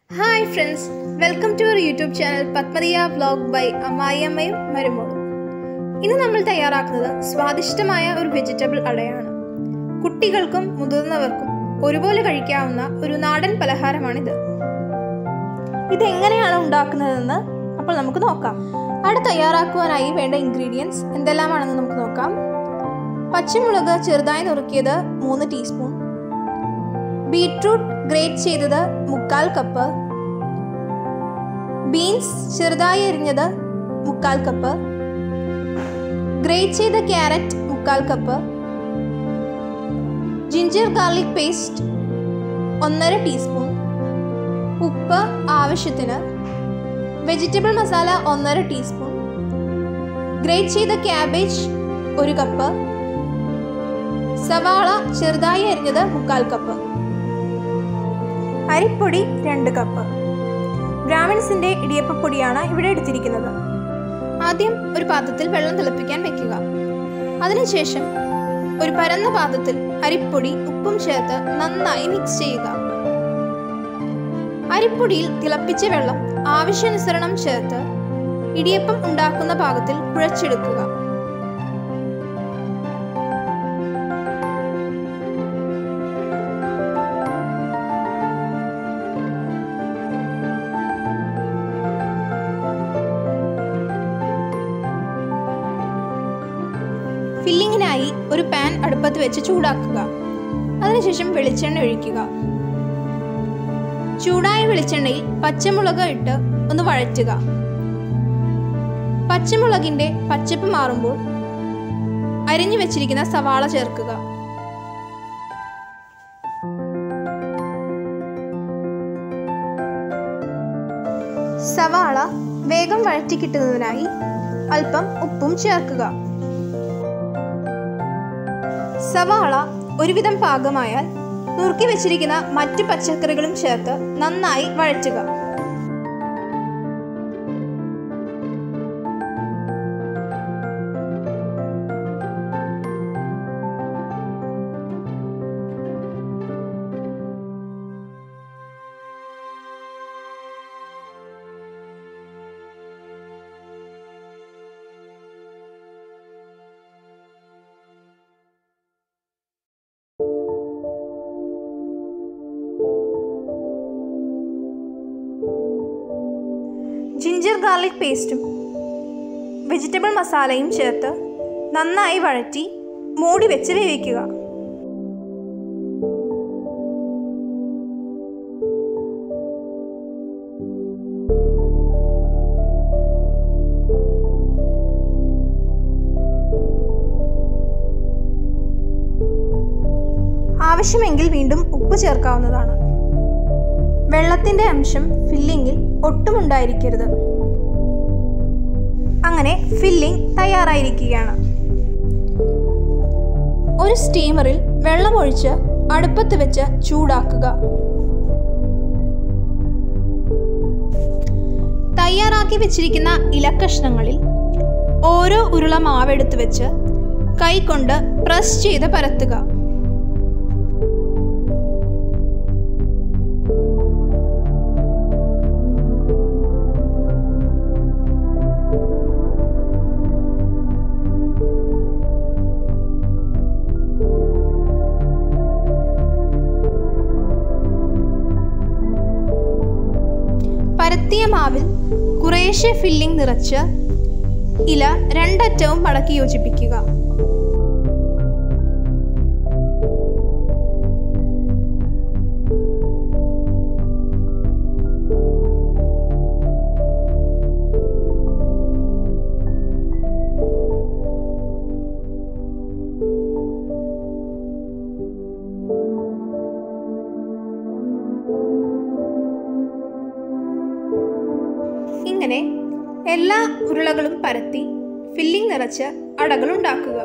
hi friends welcome to our YouTube channel Padmathiya vlog by അമ്മായിയമ്മയും മരുമോളും ഇന്ന് നമ്മൾ തയ്യാറാക്കുന്നത് സ്വാദിഷ്ടമായ ഒരു വെജിറ്റബിൾ അടയാണ് കുട്ടികൾക്കും മുതിർന്നവർക്കും ഒരുപോലെ കഴിക്കാവുന്ന ഒരു നാടൻ പലഹാരമാണിത് ഇതെങ്ങനെയാണ് ഉണ്ടാക്കുന്നതെന്ന് അപ്പോൾ നമുക്ക് നോക്കാം അട തയ്യാറാക്കുവാനായി വേണ്ട ഇൻഗ്രീഡിയൻസ് എന്തെല്ലാമാണെന്ന് നമുക്ക് നോക്കാം പച്ചമുളക് ചെറുതായി നുറുക്കിയത് മൂന്ന് ടീസ്പൂൺ ബീട്രൂട്ട് ഗ്രേറ്റ് ചെയ്തത് മുക്കാൽ കപ്പ് ബീൻസ് ചെറുതായി അരിഞ്ഞത് മുക്കാൽ കപ്പ് ഗ്രേറ്റ് ചെയ്ത ക്യാരറ്റ് മുക്കാൽ കപ്പ് ജിഞ്ചർ ഗാർലിക് പേസ്റ്റ് ഒന്നര ടീസ്പൂൺ ഉപ്പ് ആവശ്യത്തിന് വെജിറ്റബിൾ മസാല ഒന്നര ടീസ്പൂൺ ഗ്രേറ്റ് ചെയ്ത ക്യാബേജ് ഒരു കപ്പ് സവാള ചെറുതായി അരിഞ്ഞത് മുക്കാൽ കപ്പ് അരിപ്പൊടി രണ്ട് കപ്പ് ബ്രാഹ്മിൺസിന്റെ ഇടിയപ്പപ്പൊടിയാണ് ഇവിടെ എടുത്തിരിക്കുന്നത് ആദ്യം ഒരു പാത്രത്തിൽ വെള്ളം തിളപ്പിക്കാൻ വെക്കുക അതിനുശേഷം ഒരു പരന്ന പാത്രത്തിൽ അരിപ്പൊടി ഉപ്പും ചേർത്ത് നന്നായി മിക്സ് ചെയ്യുക അരിപ്പൊടിയിൽ തിളപ്പിച്ച വെള്ളം ആവശ്യാനുസരണം ചേർത്ത് ഇടിയപ്പം ഉണ്ടാക്കുന്ന പാകത്തിൽ കുഴച്ചെടുക്കുക ഫില്ലിങ്ങിനായി ഒരു പാൻ അടുപ്പത്ത് വെച്ച് ചൂടാക്കുക അതിനുശേഷം വെളിച്ചെണ്ണ ഒഴിക്കുക ചൂടായ വെളിച്ചെണ്ണയിൽ പച്ചമുളക് ഇട്ട് ഒന്ന് വഴറ്റുക പച്ചമുളകിന്റെ പച്ചപ്പ് മാറുമ്പോൾ അരിഞ്ഞു വെച്ചിരിക്കുന്ന സവാള ചേർക്കുക സവാള വേഗം വഴറ്റി കിട്ടുന്നതിനായി അല്പം ഉപ്പും ചേർക്കുക സവാള ഒരുവിധം പാകമായാൽ നുറുക്കി വെച്ചിരിക്കുന്ന മറ്റു പച്ചക്കറികളും ചേർത്ത് നന്നായി വഴറ്റുക ജിഞ്ചർ ഗാർലിക് പേസ്റ്റും വെജിറ്റബിൾ മസാലയും ചേർത്ത് നന്നായി വഴറ്റി മൂടി വെച്ച് വേവിക്കുക ആവശ്യമെങ്കിൽ വീണ്ടും ഉപ്പ് ചേർക്കാവുന്നതാണ് വെള്ളത്തിന്റെ അംശം ഫില്ലിങ്ങിൽ ഒട്ടും ഉണ്ടായിരിക്കരുത് അങ്ങനെ ഫില്ലിംഗ് തയ്യാറായിരിക്കുകയാണ് ഒരു സ്റ്റീമറിൽ വെള്ളമൊഴിച്ച് അടുപ്പത്ത് വെച്ച് ചൂടാക്കുക തയ്യാറാക്കി വെച്ചിരിക്കുന്ന ഇലക്കഷ്ണങ്ങളിൽ ഓരോ ഉരുള മാവെടുത്ത് വെച്ച് കൈകൊണ്ട് പ്രസ് ചെയ്ത് പരത്തുക പരത്തിയ മാവിൽ കുറേശ്ശെ ഫില്ലിംഗ് നിറച്ച് ഇല രണ്ടറ്റവും മടക്കി യോജിപ്പിക്കുക ഇങ്ങനെ എല്ലാ ഉരുളകളും പരത്തി ഫില്ലിംഗ് നിറച്ച് അടകൾ ഉണ്ടാക്കുക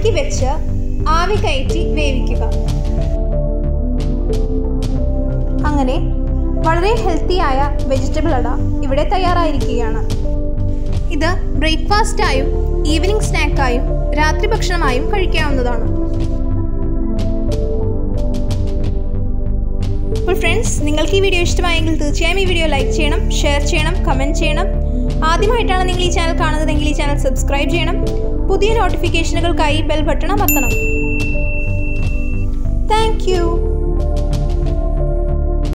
ഇളക്കി വെച്ച് ആവി കയറ്റി വേവിക്കുക അങ്ങനെ വളരെ ഹെൽത്തിയായ വെജിറ്റബിൾ അട ഇവിടെ തയ്യാറായിരിക്കുകയാണ് ഇത് ബ്രേക്ക്ഫാസ്റ്റായും ഈവനിങ് സ്നാക്കായും രാത്രി ഭക്ഷണമായും കഴിക്കാവുന്നതാണ് അപ്പോൾ ഫ്രണ്ട്സ് നിങ്ങൾക്ക് ഈ വീഡിയോ ഇഷ്ടമായെങ്കിൽ തീർച്ചയായും ഈ വീഡിയോ ലൈക്ക് ചെയ്യണം ഷെയർ ചെയ്യണം കമൻറ്റ് ചെയ്യണം ആദ്യമായിട്ടാണ് നിങ്ങൾ ഈ ചാനൽ കാണുന്നതെങ്കിൽ ഈ ചാനൽ സബ്സ്ക്രൈബ് ചെയ്യണം പുതിയ നോട്ടിഫിക്കേഷനുകൾക്കായി ബെൽ ബട്ടൺ അമർത്തണം